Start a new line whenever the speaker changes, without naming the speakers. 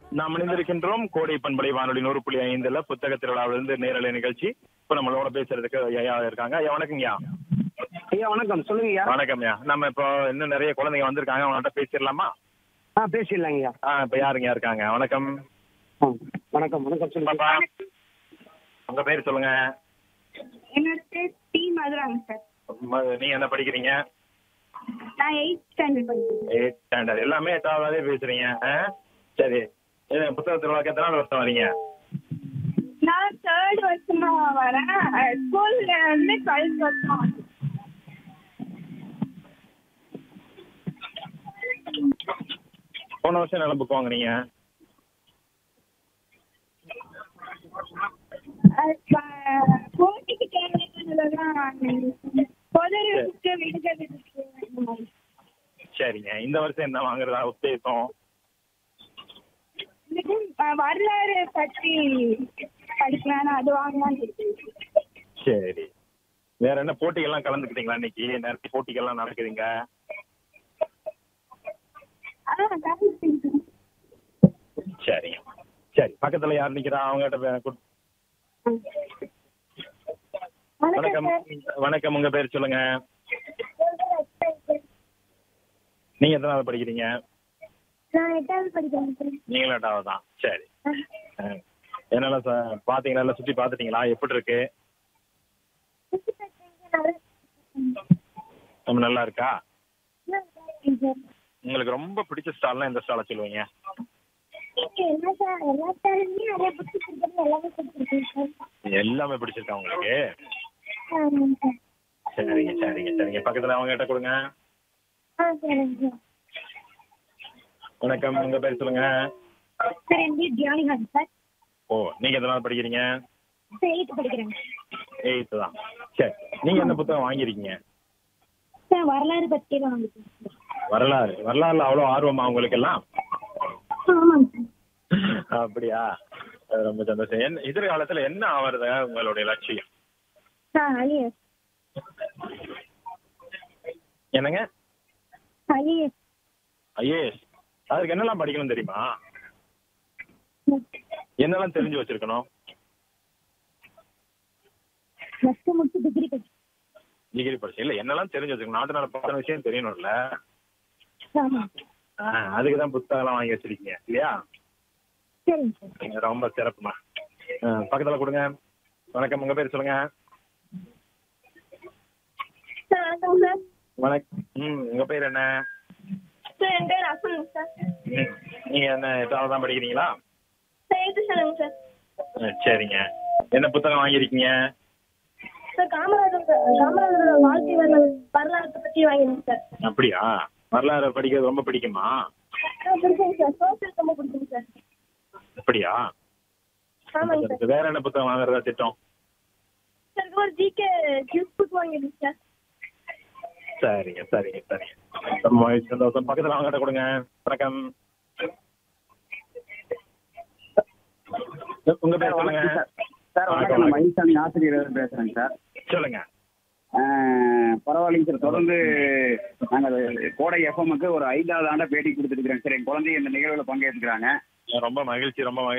நாம் இணைந்திருக்கின்றோம் கோடை பண்பலை வானொலி நூறு புள்ளி ஐந்துல புத்தக திருவிழாவிலிருந்து நேரலை நிகழ்ச்சி இப்ப நம்மளோட பேசுறதுக்கு ஐயா இருக்காங்க ஐயா வணக்கங்கய்யா
ஐயா வணக்கம் சொல்லுங்க ஐயா
வணக்கம்யா நம்ம இப்போ இன்னும் நிறைய குழந்தைங்க வந்திருக்காங்க அவங்கள்ட்ட பேசிடலாமா
ஆ பேசிடலாங்க ஐயா
ஆ இப்ப யாருங்க இருக்காங்க வணக்கம்
ஆ, வணக்கம் வணக்கம் சொல்லுங்க
பாப்பா உங்க பேர் சொல்லுங்க
என்னோட பேர் டி மதுராங்க சார்
ம- நீங்க என்ன படிக்கிறீங்க
நான் எயிட் ஸ்டாண்டர்ட் படிக்கிறேன்
எயிட் ஸ்டாண்டர்ட் எல்லாமே எட்டாவதாவே பேசுறீங்க ஆ? சரி இது புத்தக திருவிழாக்கு எத்தனை நாள் வருஷம் வரீங்க
நான் தேர்ட் வருஷமா வரேன் ஸ்கூல்ல வந்து டுவெல்த் வருஷம்
போன வருஷம் நல்ல புக் வாங்குனீங்க
அது ப- போட்டிக்கு தேவையானதெல்லாம் பொது புக்கு விடுதலை புக்கு அந்த மாதிரி.
சரிங்க இந்த வருஷம் என்ன வாங்குறதா உத்தேசம்
இது, அஹ், வரலாறு பற்றி படிக்கலாம் அது வாங்கலாம்னு இருக்கேன்.
சரி வேற என்ன போட்டிகள்லாம் கலந்துக்கிட்டீங்களா இன்னைக்கு நிறைய போட்டிகள்லாம் நடக்குதுங்க
அதான் கலந்துக்கிட்டேன்.
சரிங்க சரி பக்கத்துல யார் நிக்கிறா அவங்ககிட்ட பே- கு-
வணக்கம்
வணக்கம்
சார்
வணக்கம் உங்க பேர் சொல்லுங்க நீங்க எத்தனாவது படிக்கிறீங்க
நான் எட்டாவது படிக்கிறேன் சார்
நீங்களும் எட்டாவது தான் சரி ஆ. என்னெல்லாம் ச- பாத்தீங்களா எல்லாம் சுத்தி பாத்துட்டீங்களா எப்படி இருக்கு நம்ம நல்லா இருக்கா உங்களுக்கு ரொம்ப பிடிச்ச ஸ்டால்லாம் எந்த ஸ்டாலை சொல்லுவீங்க
என்ன சார் எல்லா ஸ்டாலுமே நிறைய புக்ஸ் கொடுக்குறது எல்லாமே கொடுத்துருக்கேன் சார்
எல்லாமே பிடிச்சிருக்கா உங்களுக்கு
ஆமாங்க சார்
சரிங்க சரிங்க சரிங்க பக்கத்துல அவங்க கிட்ட கொடுங்க
ஆ சரிங்க சார்
வணக்கம் உங்க பேர் சொல்லுங்க
சார் என் பேர் ஜியானிகாந்த் சார்
ஓ நீங்க எத்தனாவது படிக்கிறீங்க
சார் எயித்து படிக்கிறேன்
எயித்து தான் சரி நீங்க எந்த புத்தகம் வாங்கியிருக்கீங்க
சார் வரலாறு பற்றி தான் வந்துருக்கேன்
வரலாறு வரலாறுல அவ்வளோ ஆர்வமா உங்களுக்கு எல்லாம்
ஆமாங்க சார்
அப்படியா அது ரொம்ப சந்தோஷம் என்ன எதிர்காலத்துல என்ன ஆவறது உங்களுடைய லட்சியம்
சார் அலியஸ்
என்னங்க
அலியஸ்
ஐஏஎஸ் அதுக்கு என்னெல்லாம் படிக்கணும் தெரியுமா என்னெல்லாம் தெரிஞ்சு வச்சிருக்கணும்
ப்ளஸ் டூ முடிச்சு டிகிரி படி
டிகிரி படிச்சு இல்ல என்னெல்லாம் தெரிஞ்சு வச்சிருக்கணும் நாட்டு நாடு பத்தின விஷயம் தெரியணும்ல
ஆமாம்
ஆ, அதுக்கு தான் புத்தகம்லாம் வாங்கி வச்சிருக்கீங்க இல்லையா
சரிங்க சார்
நீங்க ரொம்ப சிறப்புமா ஆ, பக்கத்துல கொடுங்க வணக்கம் உங்க பேர் சொல்லுங்க
சார் வணக்கம் சார்
வணக்கம் ம் உங்க பேர் என்ன
சார் என் பேர் அசன் சார்
ம், நீங்க என்ன எட்டாவது தான் படிக்கிறீங்களா
சார் எயித்து சொல்லுங்க சார்
ஆ, சரிங்க என்ன புத்தகம் வாங்கியிருக்கீங்க
சார் காமராஜர் சார் காமராஜரோட வாழ்க்கை வரலாறு வரலாற்றை பற்றி வாங்கினேன் சார்
அப்படியா வரலாறு படிக்கிறது ரொம்ப பிடிக்குமா
சார் பிடிக்குங்க சார் சோசியல் ரொம்ப பிடிக்குங்க சார்
அப்படியா
ஆமாங்க சார்
வேற என்ன புத்தகம் வாங்குறதா திட்டம்
சார் ஒரு ஜிகே கிஃப்ட் புக் வாங்கிடுங்க சார்
சரிங்க சரிங்க சரிங்க ரொம்ப மகிழ்ச்சி, சந்தோஷம் பக்கத்துல அவங்ககிட்ட கொடுங்க வணக்கம் உங்க பேர் சொல்லுங்க
சார் வணக்கம் நான் மயில்சாமி ஆசிரியர் பேசுறேங்க சார்
சொல்லுங்க
ஆஹ், பரவாயில்லைங்க சார் தொடர்ந்து நாங்கள் கோடை எஃப்எம்க்கு ஒரு ஐந்தாவது ஆண்டா பேட்டி கொடுத்துருக்குறேன் சார் என் குழந்தை இந்த நிகழ்வுல பங்கேற்றுக்கிறாங்க
ரொம்ப மகிழ்ச்சி ரொம்ப மகிழ்ச்சி